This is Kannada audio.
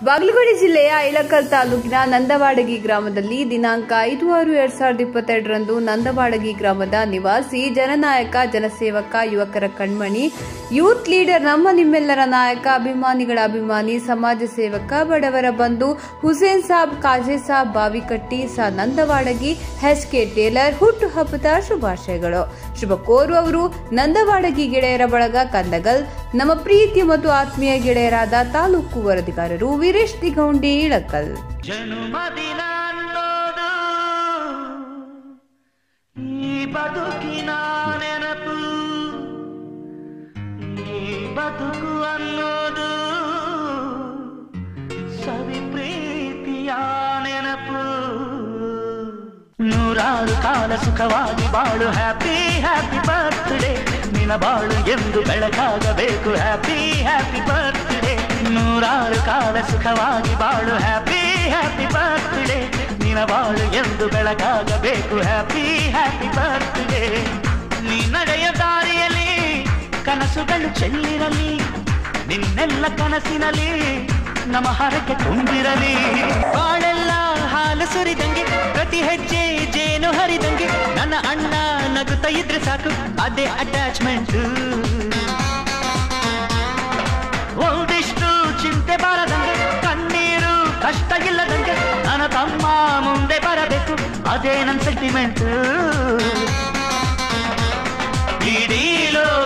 ಬಾಗಲಕೋಟೆ ಜಿಲ್ಲೆಯ ಇಳಕಲ್ ತಾಲೂಕಿನ ನಂದವಾಡಗಿ ಗ್ರಾಮದಲ್ಲಿ ದಿನಾಂಕ ಐದು ಆರು ಎರಡ್ ಸಾವಿರದ ಇಪ್ಪತ್ತೆರಡರಂದು ನಂದವಾಡಗಿ ಗ್ರಾಮದ ನಿವಾಸಿ ಜನನಾಯಕ ಜನಸೇವಕ ಯುವಕರ ಕಣ್ಮಣಿ ಯೂತ್ ಲೀಡರ್ ನಮ್ಮ ನಿಮ್ಮೆಲ್ಲರ ನಾಯಕ ಅಭಿಮಾನಿಗಳ ಅಭಿಮಾನಿ ಸಮಾಜ ಸೇವಕ ಬಡವರ ಬಂಧು ಹುಸೇನ್ ಸಾಬ್ ಕಾಜೆ ಸಾಬ್ ಬಾವಿಕಟ್ಟಿ ಸ ನಂದವಾಡಗಿ ಎಚ್ ಕೆ ಟೇಲರ್ ಹುಟ್ಟುಹಬ್ಬದ ಶುಭಾಶಯಗಳು ಶುಭ ಕೋರುವವರು ನಂದವಾಡಗಿ ಗೆಳೆಯರ ಬಳಗ ಕಂದಗಲ್ ನಮ್ಮ ಪ್ರೀತಿ ಮತ್ತು ಆತ್ಮೀಯ ಗೆಳೆಯರಾದ ತಾಲೂಕು ವರದಿಗಾರರು ವೀರೇಶ್ ದಿಗೌಂಡಿ ಇಳಕಲ್ ಜನುಮದಿನ ಅನ್ನೋದು ಈ ಬದುಕಿನ ನೆನಪು ಈ ಬದುಕು ಅನ್ನೋದು ಸವಿ ಪ್ರೀತಿಯ ನೆನಪು ನೂರಾರು ಕಾಲ ಸುಖವಾಗಿ ಬಾಳು ಹ್ಯಾಪಿ ಹ್ಯಾಪಿ ಬರ್ತ್ಡೇ ನಿನ ಬಾಳು ಎಂದು ಬೆಳಕಾಗಬೇಕು ಹ್ಯಾಪಿ ಹ್ಯಾಪಿ ಬರ್ತ್ಡೇ ನೂರಾರು ಕಾಲ ಸುಖವಾಗಿ ಬಾಳು ಹ್ಯಾಪಿ ಹ್ಯಾಪಿ ಬರ್ತ್ಡೇ ನಿನ ಬಾಳು ಎಂದು ಬೆಳಕಾಗಬೇಕು ಹ್ಯಾಪಿ ಹ್ಯಾಪಿ ಬರ್ತ್ಡೇ ನೀ ನಡೆಯ ದಾರಿಯಲ್ಲಿ ಕನಸುಗಳು ಚೆಲ್ಲಿರಲಿ ನಿನ್ನೆಲ್ಲ ಕನಸಿನಲ್ಲಿ ನಮ್ಮ ಹರಕೆ ತುಂಬಿರಲಿ ಬಾಳೆಲ್ಲ ಹಾಲು ಸುರಿದಂಗೆ ಪ್ರತಿ ಹೆಜ್ಜೆ ಜೇನು ಹರಿದಂಗೆ ನನ್ನ ಅಣ್ಣ ನಗುತ್ತಾ ಇದ್ರೆ ಸಾಕು ಅದೇ ಅಟ್ಯಾಚ್ಮೆಂಟ್ ಒಂದಿಷ್ಟು ಚಿಂತೆ ಬಾರದಂಗೆ ಕಣ್ಣೀರು ಕಷ್ಟ ಇಲ್ಲದಂಗೆ ನನ್ನ ತಮ್ಮ ಮುಂದೆ ಬರಬೇಕು ಅದೇ ನನ್ನ ಸೆಂಟಿಮೆಂಟ್ ಇಡೀ ಲೋಕ